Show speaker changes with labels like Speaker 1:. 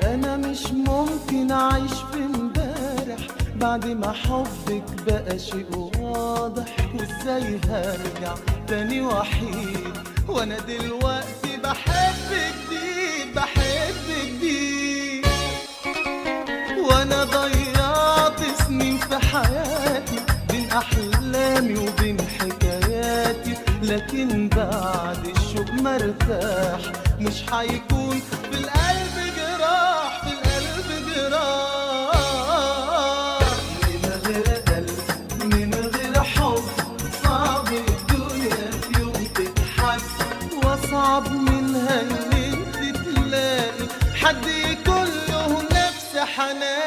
Speaker 1: انا مش ممكن اعيش في امبارح بعد ما حبك بقى شيء واضح وازاي هرجع تاني وحيد وانا دلوقتي بحب جديد بحب جديد وانا ضيعت سنين في حياتي بين احلامي وبين حكاياتي لكن بعد الشوق مرتاح مش هيكون في القلب جراح في القلب جراح من غير قلب من غير حب صعب الدنيا في يوم تتحس واصعب منها ان انت تلاقي حد يكون له نفس حنان